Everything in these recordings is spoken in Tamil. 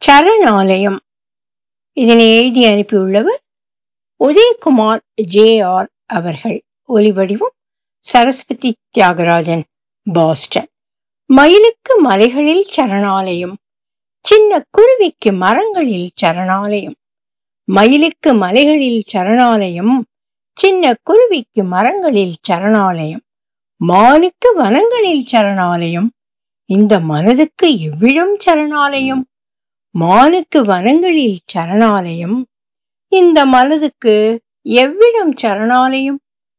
சரணாலயம் இதனை எழுதி அனுப்பியுள்ளவர் உதயகுமார் ஜே ஆர் அவர்கள் ஒலிவடிவம் சரஸ்வதி தியாகராஜன் பாஸ்டன் மயிலுக்கு மலைகளில் சரணாலயம் சின்ன குருவிக்கு மரங்களில் சரணாலயம் மயிலுக்கு மலைகளில் சரணாலயம் சின்ன குருவிக்கு மரங்களில் சரணாலயம் மானுக்கு வனங்களில் சரணாலயம் இந்த மனதுக்கு எவ்விடம் சரணாலயம் மானுக்கு வனங்களில் சரணாலயம் இந்த மனதுக்கு எவ்விடம் சரணாலயம்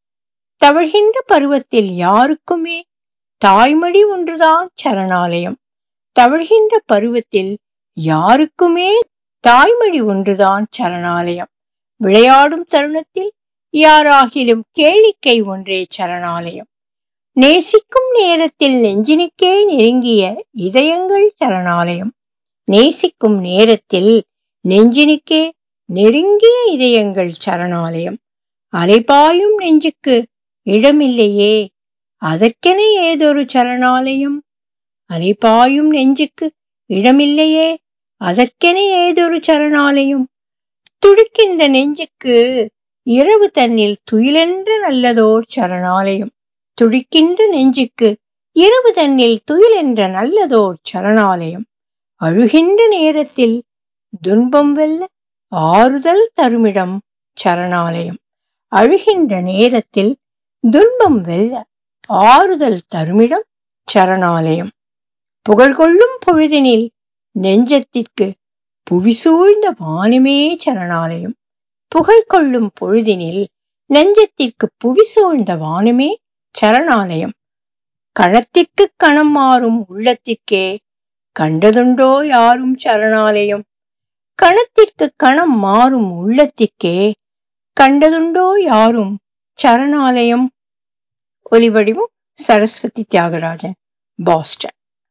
தவழ்கின்ற பருவத்தில் யாருக்குமே தாய்மடி ஒன்றுதான் சரணாலயம் தவழ்கின்ற பருவத்தில் யாருக்குமே தாய்மொழி ஒன்றுதான் சரணாலயம் விளையாடும் தருணத்தில் யாராகிலும் கேளிக்கை ஒன்றே சரணாலயம் நேசிக்கும் நேரத்தில் நெஞ்சினுக்கே நெருங்கிய இதயங்கள் சரணாலயம் நேசிக்கும் நேரத்தில் நெஞ்சினுக்கே நெருங்கிய இதயங்கள் சரணாலயம் அலைபாயும் நெஞ்சுக்கு இடமில்லையே அதற்கென ஏதொரு சரணாலயம் அலைபாயும் நெஞ்சுக்கு இடமில்லையே அதற்கென ஏதொரு சரணாலயம் துடிக்கின்ற நெஞ்சுக்கு இரவு தன்னில் துயிலென்ற நல்லதோர் சரணாலயம் துடிக்கின்ற நெஞ்சுக்கு இரவு தன்னில் துயிலென்ற நல்லதோர் சரணாலயம் அழுகின்ற நேரத்தில் துன்பம் வெல்ல ஆறுதல் தருமிடம் சரணாலயம் அழுகின்ற நேரத்தில் துன்பம் வெல்ல ஆறுதல் தருமிடம் சரணாலயம் புகழ் கொள்ளும் பொழுதினில் நெஞ்சத்திற்கு புவி சூழ்ந்த வானமே சரணாலயம் புகழ் கொள்ளும் பொழுதினில் நெஞ்சத்திற்கு புவி சூழ்ந்த வானமே சரணாலயம் கணத்திற்கு கணம் மாறும் உள்ளத்திற்கே கண்டதுண்டோ யாரும் சரணாலயம் கணத்திற்கு கணம் மாறும் உள்ளத்திற்கே கண்டதுண்டோ யாரும் சரணாலயம் ஒலிவடிவம் சரஸ்வதி தியாகராஜன் பாஸ்டன்